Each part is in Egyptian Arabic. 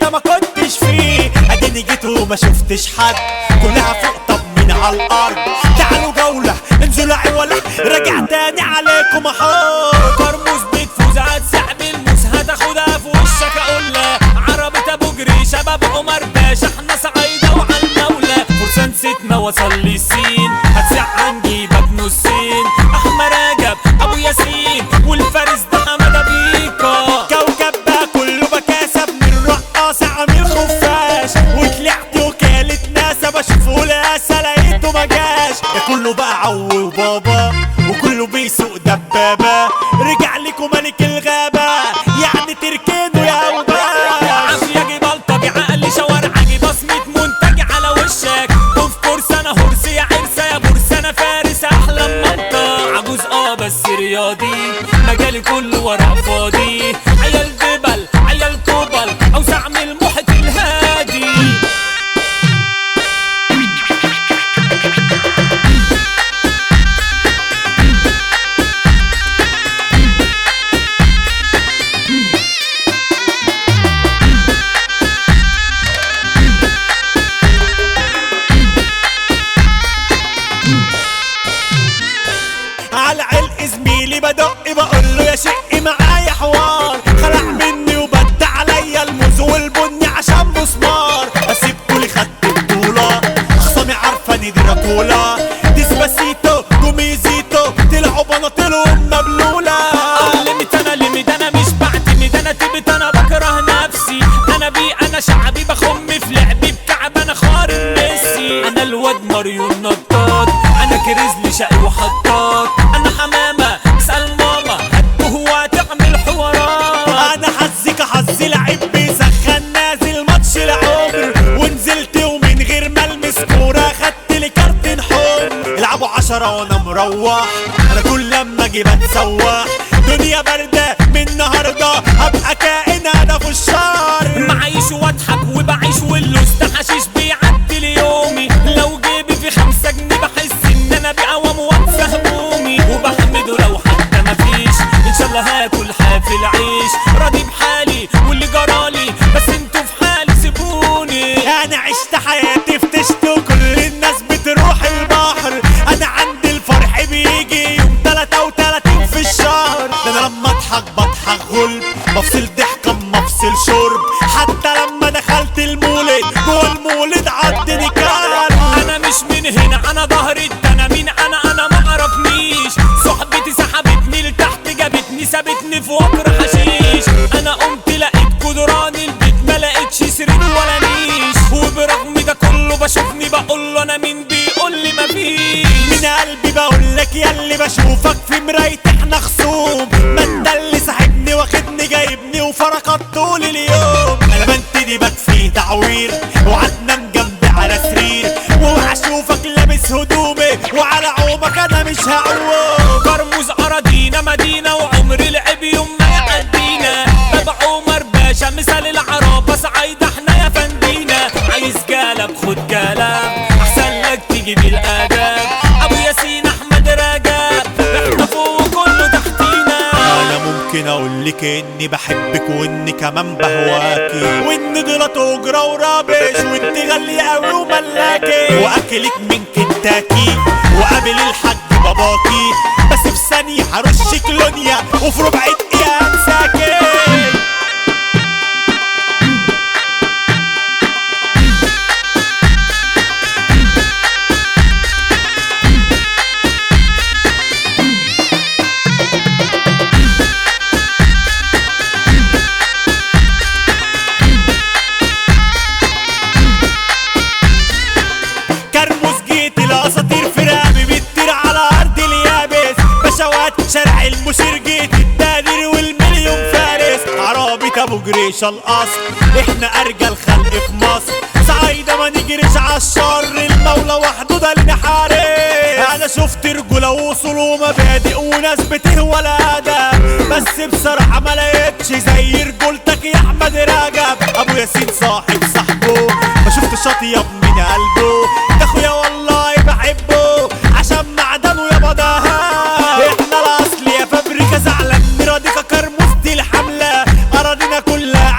انت ما كنتش فيه اديني جيت وما شفتش حد كلها فوق طب مين على الارض تعالوا جولة انزلوا عوله راجع تاني عليكم احط كرموز بتفوز هتسحب الموس هتاخدها في وشك اقول لك عربة ابو جري شباب عمر باشا احنا صعيدة وعلى المولى فرسان ستنا وصل للسين هتسع عن جيبك نصين احمد رجب ابو ياسين والفارس ده حمادة بيكا كوكب بقى كله بكاسة من الرقاصة عامل خفاش وطلعت وكالة ناسا بشوفه لاسا لقيته ما جاش ده كله بقى عو وبابا وكله بيسوق دبابة رجع لكم ملك الغابة يعني تركنه يا وباش عافية جي بلطجي عقل شوارع جي بصمة منتج على وشك وفي كورس انا هرس يا عرسة يا بورس انا فارس احلى منطقة عجوز اه بس رياضي مجالي كله ورق فاضي عيال دبل عيال كوبل اوسع من المحيط الهادي على علق زميلي بدق بقول له يا شقي معايا حوار خلع مني وبد عليا الموز والبني عشان مسمار اسيب كولي خدت بطولة خصامي عارفة اني دي راكولا ديسباسيتو جوميزيتو طلعوا بناطيلهم مبلولة لمت انا لمت انا مش بعتمد انا تبت انا بكره نفسي انا بي انا شعبي بخم في لعبي بكعب انا خارج ميسي انا الواد ماريو النطاط انا كريزلي شقي وحطاط انا حمامه اسال ماما هتوه وهتعمل حوارات انا حظك حظي لعيب بيسخن نازل ماتش العمر ونزلت ومن غير ما المس كوره خدت لي كارتين حمر العبوا عشرة وانا مروح انا كل لما اجي بتسوح دنيا باردة من النهارده هبقى كائن هدف الشر معيش واضحك وبعيش واللوز ده حشيش بيعدي لي يومي لو جيبي في خمسة جنيه بحس ان انا بقوام وانسى همومي وبحمده لو حتى مفيش ان شاء الله هاكل حافل عيش راضي بحالي واللي جرالي بس انتوا في حالي سيبوني انا عشت حياتي في تشت وكل الناس بتروح البحر انا عندي الفرح بيجي يوم 33 في الشهر ده انا لما اضحك بضحك غلب بفصل ضحكة اما افصل شرب حتى لما دخلت المولد جوه المولد عدني كلب انا مش من هنا انا ظهري انا مين انا انا ما اعرفنيش صحبتي سحبتني لتحت جابتني سابتني في وكر حشيش انا قمت لقيت جدران البيت ما لقيتش سرير ولا نيش وبرغم ده كله بشوفني بقول له انا مين بيقول لي مفيش من قلبي بقول لك يا اللي بشوفك في مراية احنا خصوم ما انت اللي ساحبني واخدني جايبني وفرقت طول اليوم انا بنتدي بكفي تعوير وعدنان جنبي على سرير واشوفك لابس هدومي وعلى عومك انا مش هعوم كرموز اراضينا مدينة وعمر لعب يوم ما يعدينا بابا عمر باشا مثال العرابة صعيدة احنا يا فندينا عايز جالب خد جالب احسن لك تيجي بالاداب ابو ياسين احمد رجب احنا فوق كله تحتينا انا ممكن اقول لك اني بحبك واني كمان بهواكي وان دولت اجرة ورابش وانت غالية قوي وملاكي واكلك من كنتاكي وقابل الحاج باباكي بس في ثانية هرشك لونيا وفي ربع دقيقة انساكي كرموز جيت الاساطير في رقبي بتطير على ارض اليابس بشوات شارع المشير جيت التقدير والمليون فارس عربي ابو جريش الاصل احنا ارجى الخلق في مصر صعيدة ما نجريش عالشر المولى وحده ده اللي حارس انا شفت رجولة وصول ومبادئ وناس بتهوى الادب بس بصراحة ما لقيتش زي رجولتك يا احمد رجب ابو ياسين صاحب صاحبه ما شفت شاطية من قلبه ده اخويا والله بحبه عشان معدنه يا بدها احنا الاصل يا فابريكا زعلان مرادك كرموز دي الحملة اراضينا كلها عرك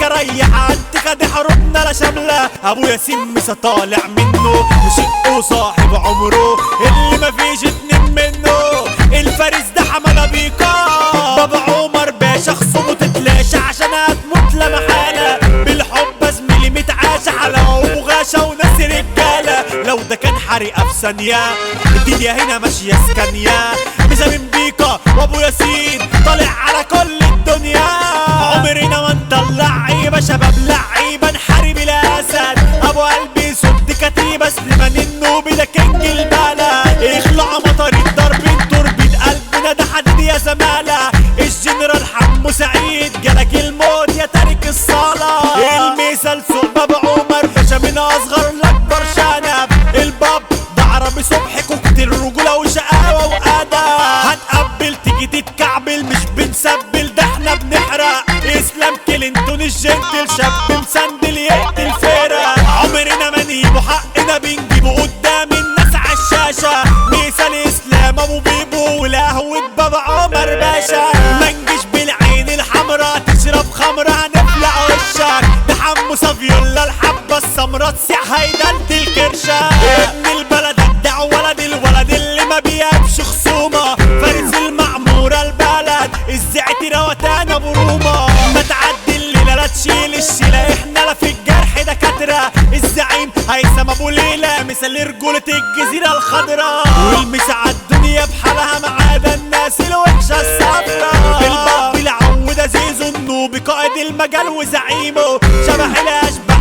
انتك ريح انتك دي حروبنا لا شاملة ابو ياسين مسا طالع منه وشقه صاحب عمره اللي مفيش اتنين منه الفارس ده حمادة بيكا بابا عمر باشا خصومه تتلاشى عشان هتموت لا محالة بالحب زميلي متعاشى حلاوة وغاشة وناس رجالة لو ده كان حريقة في ثانية الدنيا هنا ماشية سكانية مزامين بيكا وابو ياسين طالع على كل الدنيا عمرنا ما نطلع عيبة شباب لعيبة نحارب الاسد ابو قلبي صد كتيبة سليمان النوبي ده كينج البلد اخلع مطر الضرب تربة قلبنا ده حديد يا زمالة الجنرال حمو سعيد جالك الموت يا تارك الصلاة المثال سوق بابا عمر باشا من اصغر لاكبر شنب الباب ده عربي صبح كوكتيل رجولة وشقاوة وأدب هنقبل تيجي تتكعبل مش بنسبل ده احنا بنحرق اسلام كلينتون الجنتل شاب مسندل يقتل فرق عمرنا ما نجيبه حقنا بنجيبه قدام الناس عالشاشة مثال اسلام ابو بيبو والقهوة بابا عمر باشا ما نجيش بالعين الحمرا تشرب خمرة هنفلع وشك ده حمو صافيولا الحبة السمرا تسيح هيدنت الكرشة ابن البلد ابدع ولد الولد اللي ما بيهبش خصومة فارس المعمورة البلد الزعتي روتان ابو روما ما تعدي الليلة لا تشيل الشيلة احنا لا في الجرح دكاترة الزعيم هيثم ابو ليلى مثال رجولة الجزيرة الخضراء والمسا الدنيا بحالها ما عدا الناس الوحشة الصفرا الباب العودة زيزو النوبي قائد المجال وزعيمه شبح الاشباح